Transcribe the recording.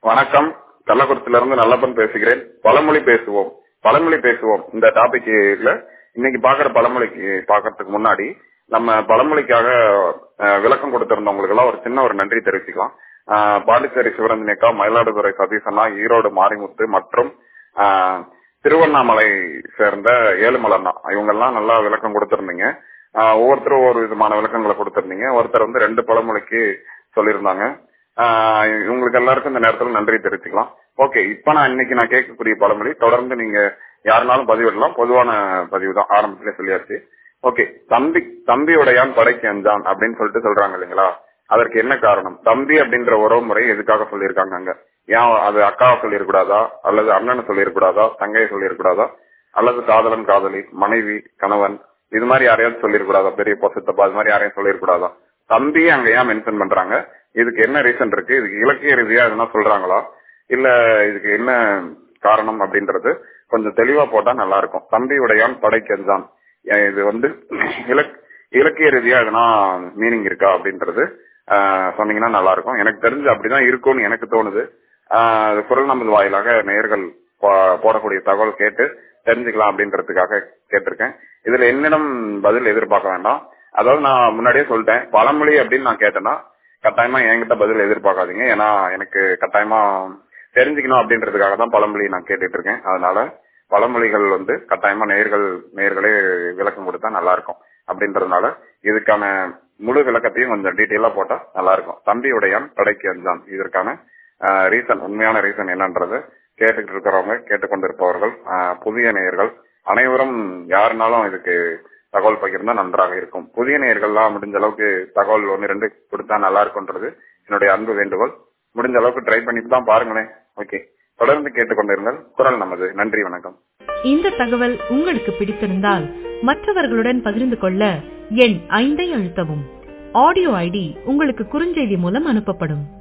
வணக்கம் கள்ளக்குறிச்சியில இருந்து நல்லப்பன் பேசுகிறேன் பழமொழி பேசுவோம் பழமொழி பேசுவோம் இந்த டாபிக்ல இன்னைக்கு பாக்குற பழமொழிக்கு பாக்குறதுக்கு முன்னாடி நம்ம பழமொழிக்காக அஹ், விளக்கம் கொடுத்திருந்தவங்களுக்கு எல்லாம் ஒரு சின்ன ஒரு நன்றி தெரிவிச்சுக்கலாம் அஹ், பாண்டிச்சேரி சிவரஞ்சனி அக்கா மயிலாடுதுறை சதீசண்ணா ஈரோடு மாரிமுத்து மற்றும் அஹ், திருவண்ணாமலை சேர்ந்த ஏழுமலண்ணா இவங்க எல்லாம் நல்லா விளக்கம் கொடுத்திருந்தீங்க அஹ், ஒவ்வொருத்தரும் ஒவ்வொரு விதமான விளக்கங்களை கொடுத்திருந்தீங்க ஒருத்தர் வந்து ரெண்டு பழமொழிக்கு சொல்லியிருந்தாங்க ஆஹ் உங்களுக்கு எல்லாருக்கும் இந்த நேரத்துல நன்றி தெரிவிச்சுக்கலாம் ஓகே இப்ப நான் இன்னைக்கு நான் கேட்கக்கூடிய பழமொழி தொடர்ந்து நீங்க யாருனாலும் பதிவிடலாம் பொதுவான பதிவு தான் ஆரம்பத்திலே சொல்லியாச்சு ஓகே தம்பி தம்பியுடையான் படைக்கு அஞ்சான் அப்படின்னு சொல்லிட்டு சொல்றாங்க இல்லைங்களா அதற்கு என்ன காரணம் தம்பி அப்படின்ற உறவு முறை எதுக்காக சொல்லியிருக்காங்க அங்க ஏன் அது அக்காவை சொல்லிடக்கூடாதா அல்லது அண்ணனை சொல்லிடக்கூடாதா தங்கையை சொல்லிடக்கூடாதா அல்லது காதலன் காதலி மனைவி கணவன் இது மாதிரி யாரையாவது சொல்லிடக்கூடாதா பெரிய பொசத்தப்பா அது மாதிரி யாரையும் சொல்லிடக்கூடாதா தம்பியை அங்க ஏன் மென்ஷன் பண்றாங்க இதுக்கு என்ன ரீசன் இருக்கு இதுக்கு இலக்கிய ரீதியா எதுனா சொல்றாங்களா இல்ல இதுக்கு என்ன காரணம் அப்படின்றது கொஞ்சம் தெளிவா போட்டா நல்லா இருக்கும் தம்பி உடையான் படைக்கஞ்சான் ஏன் இது வந்து இலக் இலக்கிய ரீதியா எதுனா மீனிங் இருக்கா அப்படின்றது ஆஹ், சொன்னீங்கன்னா நல்லா இருக்கும் எனக்கு தெரிஞ்சு அப்படிதான் இருக்கும்னு எனக்கு தோணுது ஆஹ், அது குரல் நமது வாயிலாக நேயர்கள் போ- போடக்கூடிய தகவல் கேட்டு தெரிஞ்சுக்கலாம் அப்படின்றதுக்காக கேட்டிருக்கேன் இதுல என்னிடம் பதில் எதிர்பார்க்க வேண்டாம் அதாவது நான் முன்னாடியே சொல்லிட்டேன் பழமொழி அப்படின்னு நான் கேட்டேன்னா கட்டாயமா என்கிட்ட பதில் எதிர்பார்க்காதீங்க ஏன்னா எனக்கு கட்டாயமா தெரிஞ்சுக்கணும் அப்படின்றதுக்காக தான் பழமொழி நான் கேட்டுட்டு இருக்கேன் அதனால பழமொழிகள் வந்து கட்டாயமா நேர்கள் நேர்களே விளக்கம் கொடுத்தா நல்லா இருக்கும் அப்படின்றதுனால இதுக்கான முழு விளக்கத்தையும் கொஞ்சம் டீட்டெயிலா போட்டா நல்லா இருக்கும் தம்பியுடையான் படைக்கு அஞ்சான் இதற்கான ரீசன் உண்மையான ரீசன் என்னன்றது கேட்டுக்கிட்டு இருக்கிறவங்க கேட்டுக்கொண்டிருப்பவர்கள் ஆஹ், புதிய நேயர்கள் அனைவரும் யாருனாலும் இதுக்கு தகவல் பகிர்ந்தா நன்றாக இருக்கும் புதிய நேயர்கள்லாம் முடிஞ்ச அளவுக்கு தகவல் ஒன்னு ரெண்டு கொடுத்தா நல்லா இருக்கும்ன்றது என்னுடைய அன்பு வேண்டுகோள் முடிஞ்ச அளவுக்கு ட்ரை பண்ணிட்டு தான் பாருங்களேன் ஓகே தொடர்ந்து கேட்டுக்கொண்டிருங்கள் குரல் நமது நன்றி வணக்கம் இந்த தகவல் உங்களுக்கு பிடித்திருந்தால் மற்றவர்களுடன் பகிர்ந்து கொள்ள எண் ஐந்தை அழுத்தவும் ஆடியோ ஐடி உங்களுக்கு குறுஞ்செய்தி மூலம் அனுப்பப்படும்